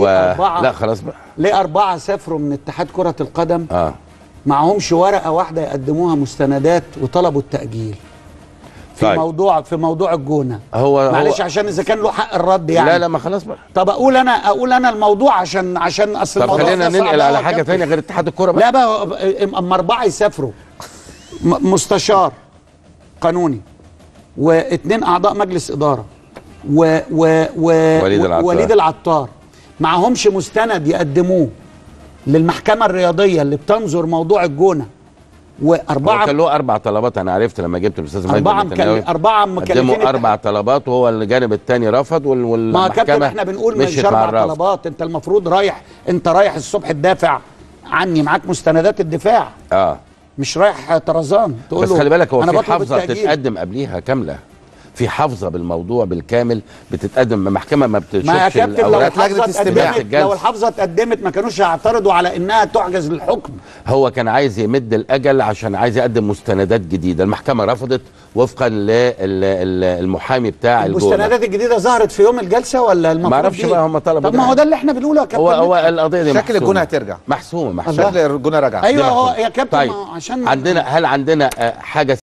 ليه أربعة لا خلاص بقى ليه أربعة سافروا من اتحاد كرة القدم اه معهمش ورقة واحدة يقدموها مستندات وطلبوا التأجيل في طيب. موضوع في موضوع الجونة هو معلش هو عشان إذا كان له حق الرد يعني لا لا ما خلاص بقى طب أقول أنا أقول أنا الموضوع عشان عشان أصل طب الموضوع خلينا ده صعب ننقل أوي على يا حاجه كابتن. ثانيه غير اتحاد الكوره بقى لا بقى اما اربعه يسافروا م- مستشار قانوني واثنين اعضاء مجلس اداره و و و وليد العطار. وليد العطار معهمش مستند يقدموه للمحكمه الرياضيه اللي بتنظر موضوع الجونه هو واربعه كان له اربع طلبات انا عرفت لما جبت الاستاذ مجدي اربعه المتناوي. مكل... اربعه مكلفين قدموا اربع طلبات وهو الجانب الثاني رفض وال- ما يا كابتن والمحكمه احنا بنقول مش مشيت مع اربع الرفض طلبات انت المفروض رايح انت رايح الصبح تدافع عني معاك مستندات الدفاع اه مش رايح طرزان تقول بس له خلي بالك هو أنا في بطلب حافظه التأجيل. بتتقدم قبليها كامله في حافظه بالموضوع بالكامل بتتقدم المحكمه ما بتشوفش ما يا كابتن لو الأوراق. الحافظه لجنة استماع اتقدمت الجلسة. لو الحافظه اتقدمت ما كانوش هيعترضوا على انها تعجز للحكم هو كان عايز يمد الاجل عشان عايز يقدم مستندات جديده المحكمه رفضت وفقا للمحامي بتاع الجونه المستندات الجديده ظهرت في يوم الجلسه ولا المفروض ما اعرفش دي؟ بقى هم طلبوا طب ما هو ده اللي احنا بنقوله يا كابتن هو هو مدحت. القضيه دي شكل محسومة. الجونه هترجع محسومه محسومه شكل الجونه رجع ايوه دي هو محسومة. يا كابتن طيب ما هو عشان عندنا هل عندنا آه، حاجه